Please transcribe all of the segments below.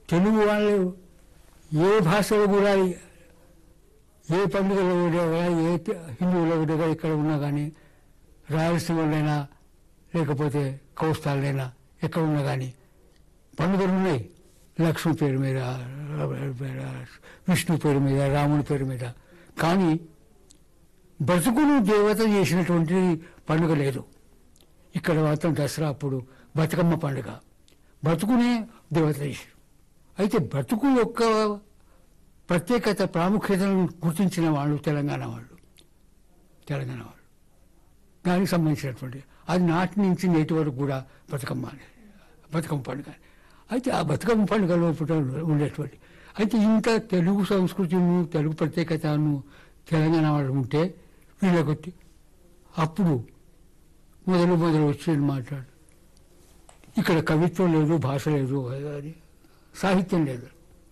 తెలుగు వాళ్ళు ఏ భాషలో కూడా ఏ పండుగలో కూడా ఏ హిందువులో కూడా ఇక్కడ ఉన్నా కానీ రాయలసీమలోనైనా లేకపోతే కోస్తాలైనా ఎక్కడ ఉన్నా కానీ పండుగలు ఉన్నాయి లక్ష్మి పేరు మీద విష్ణు పేరు మీద రాముడి పేరు మీద కానీ బతుకును దేవత చేసినటువంటి పండుగ లేదు ఇక్కడ మాత్రం దసరా అప్పుడు బతుకమ్మ పండుగ బతుకునే దేవత చేశారు అయితే బతుకు యొక్క ప్రత్యేకత ప్రాముఖ్యతను గుర్తించిన వాళ్ళు తెలంగాణ వాళ్ళు తెలంగాణ వాళ్ళు దానికి సంబంధించినటువంటి అది నాటి నుంచి నేటి వరకు కూడా బతుకమ్మ అనేది బతుకమ్మ పండుగ అయితే ఆ బతుకమ్మ పండుగ లోపల ఉండేటువంటి అయితే ఇంత తెలుగు సంస్కృతిను తెలుగు ప్రత్యేకతను తెలంగాణ వాళ్ళు ఉంటే వీళ్ళకొట్టి అప్పుడు మొదలు మొదలు వచ్చేది మాట్లాడు ఇక్కడ కవిత్వం లేదు భాష లేదు అది సాహిత్యం లేదు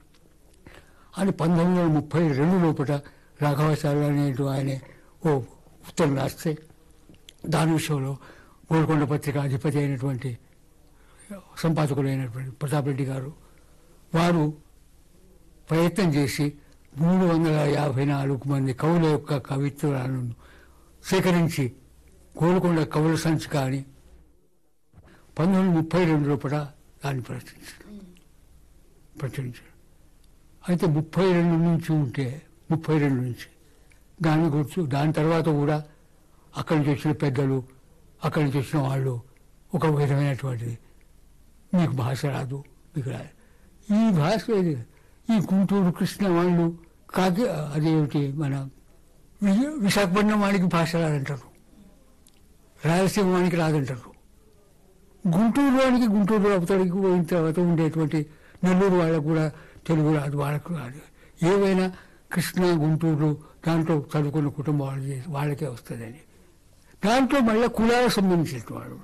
అని పంతొమ్మిది వందల ముప్పై రెండు లోపల రాఘవాచార్య అనేటు ఆయన ఓ ఉత్తరం రాస్తే దాని విషయంలో గోల్కొండ పత్రిక అధిపతి అయినటువంటి సంపాదకుడైనటువంటి ప్రతాప్ రెడ్డి గారు వారు ప్రయత్నం చేసి మూడు వందల యాభై నాలుగు మంది కవుల యొక్క కవిత్వాలను సేకరించి గోల్కొండ కవుల సంచిక అని పంతొమ్మిది వందల ముప్పై రెండు లోపల దాన్ని ప్రచురించారు ప్రచురించారు అయితే ముప్పై రెండు నుంచి ఉంటే ముప్పై రెండు నుంచి దాని గురించి దాని తర్వాత కూడా అక్కడి నుంచి వచ్చిన పెద్దలు అక్కడి నుంచి వచ్చిన వాళ్ళు ఒక విధమైనటువంటిది మీకు భాష రాదు మీకు రాదు ఈ భాష ఇది. ఈ గుంటూరు కృష్ణ వాళ్ళు కాకి అదేమిటి మన వి- విశాఖపట్నం వాడికి భాష రాదంటారు రాయలసీమ వాడికి రాదంటారు గుంటూరు వాడికి గుంటూరు అవతలికి పోయిన తర్వాత ఉండేటువంటి నెల్లూరు వాళ్ళకు కూడా తెలుగు రాదు వాళ్ళకు రాదు ఏవైనా కృష్ణ గుంటూరు దాంట్లో చదువుకున్న కుటుంబం వాళ్ళు చేసి- వాళ్ళకే వస్తుందని దాంట్లో మళ్ళీ కులాలకు సంబంధించిన వాళ్ళు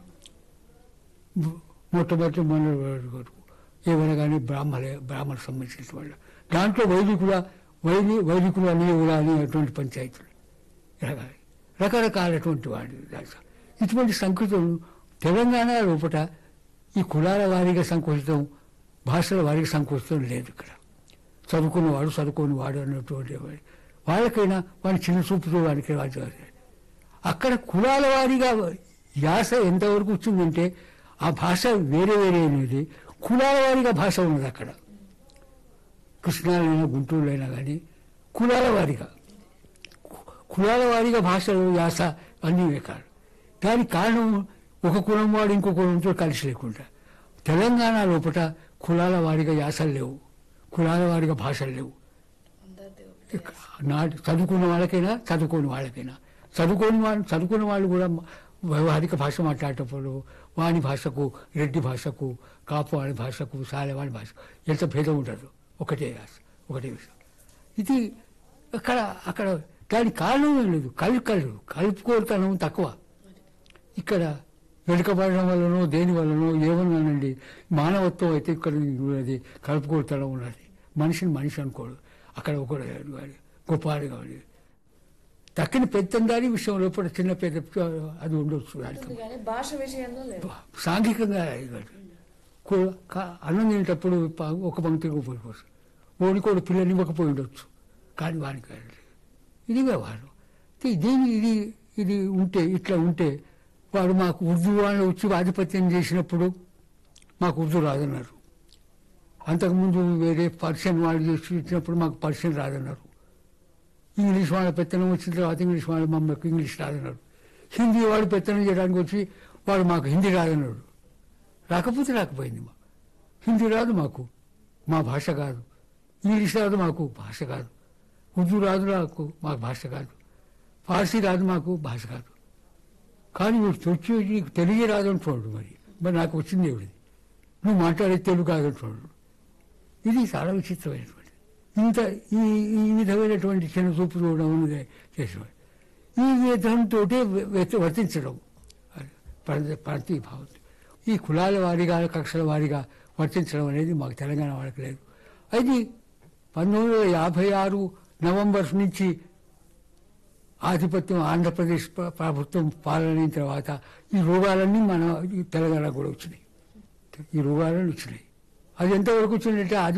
మొట్టమొదటి మన వరకు ఏమైనా కానీ బ్రాహ్మణే బ్రాహ్మణ సంబంధించిన వాళ్ళు దాంట్లో వైదికుల వైది వైదికులు అనేవుల అనేటువంటి పంచాయతీలు ఇలాగ రకరకాలటువంటి వాడు దాంట్లో ఇటువంటి సంస్కృతం తెలంగాణ లోపల ఈ కులాల వారీగా సంకోచితం భాషల వారీగా సంకోచితం లేదు ఇక్కడ చదువుకున్నవాడు చదువుకోని వాడు అన్నటువంటి వాడు. వాళ్ళకైనా వాడి చిన్న చూపుతో వాడికి వాడు అక్కడ కులాల వారీగా యాస ఎంతవరకు వచ్చిందంటే ఆ భాష వేరే వేరే అనేది కులాల వారీగా భాష ఉన్నది అక్కడ కృష్ణాలైనా గుంటూరులైనా కానీ కులాల వారీగా కు- కులాల వారీగా భాషలు యాస అన్నీ కాదు దానికి కారణం ఒక కులం వాడు ఇంకో కులంతో కలిసి లేకుండా తెలంగాణ లోపల కులాల వారీగా యాసలు లేవు కులాల వారీగా భాషలు లేవు నాటి చదువుకున్న వాళ్ళకైనా చదువుకోని వాళ్ళకైనా చదువుకోని వాళ్ళు చదువుకున్న వాళ్ళు కూడా వ్యవహారిక భాష మాట్లాడేటప్పుడు వాని భాషకు రెడ్డి భాషకు కాపు వాడి భాషకు సాలెవాడి భాషకు ఎంత భేదం ఉండదు ఒకటే యాస ఒకటే విషయం ఇది అక్కడ అక్కడ దానికి కారణం ఏం లేదు కలుపు కలుపుకోతనం తక్కువ ఇక్కడ వెనుకబడడం వల్లనో దేని వల్లనో ఏమన్నానండి మానవత్వం అయితే ఇక్కడ ఉన్నది కలుపుకోతనం ఉన్నది మనిషిని మనిషి అనుకోడు అక్కడ ఒకడు వాడు గొప్పవాడు కావాలి తక్కిన పెద్దందాని విషయం లోపల చిన్న పెద్ద అది ఉండొచ్చు దానికి కానీ భాష విషయంలో లేదు సాంఘికంగా ఇవ్వడు. కూ- కా- అన్నం తినేటప్పుడు ప- ఒక పంక్తికి పోయిపోవచ్చు ఓడికోడు పిల్లలు ఇవ్వకపోయి ఉండొచ్చు కానీ వానికి కాదు. ఇది వ్యవహారం ఇది- దీని ఇది ఇది ఉంటే ఇట్లా ఉంటే వాడు మాకు ఉర్దూ వాళ్ళు వచ్చి ఆధిపత్యం చేసినప్పుడు మాకు ఉర్దూ రాదన్నారు అంతకుముందు వేరే పర్షియన్ వాళ్ళు చేసి ఇచ్చినప్పుడు మాకు పర్షియన్ రాదన్నారు ఇంగ్లీష్ వాళ్ళ పెత్తనం వచ్చిన తర్వాత ఇంగ్లీష్ వాళ్ళ మమ్మల్ని ఇంగ్లీష్ రాదన్నారు హిందీ వాడు పెత్తనం చేయడానికి వచ్చి వాడు మాకు హిందీ రాదన్నాడు రాకపోతే రాకపోయింది మా హిందీ రాదు మాకు మా భాష కాదు ఇంగ్లీష్ రాదు మాకు భాష కాదు ఉర్దూ రాదు నాకు మాకు భాష కాదు ఫార్సీ రాదు మాకు భాష కాదు కానీ వీడు వచ్చి నీకు తెలుగే రాదు అంటున్నాడు మరి మరి నాకు వచ్చింది ఏమిటి నువ్వు మాట్లాడే తెలుగు కాదు అంటున్నాడు ఇది చాలా విచిత్రమైనటువంటి ఇంత ఈ ఈ విధమైనటువంటి చిన్న చూపు చూడడం అనేది చేసేవాడు ఈ విధంతో వర్తించడం అది ప్రతి భావం ఈ కులాల వారీగా కక్షల వారీగా వర్తించడం అనేది మాకు తెలంగాణ వాళ్ళకి లేదు అది పంతొమ్మిది వందల యాభై ఆరు నవంబర్ నుంచి ఆధిపత్యం ఆంధ్రప్రదేశ్ ప్ర- ప్రభుత్వం పాలన తర్వాత ఈ రోగాలన్నీ మన ఈ తెలంగాణ కూడా వచ్చినాయి ఈ రోగాలన్నీ వచ్చినాయి అది ఎంతవరకు వచ్చిందంటే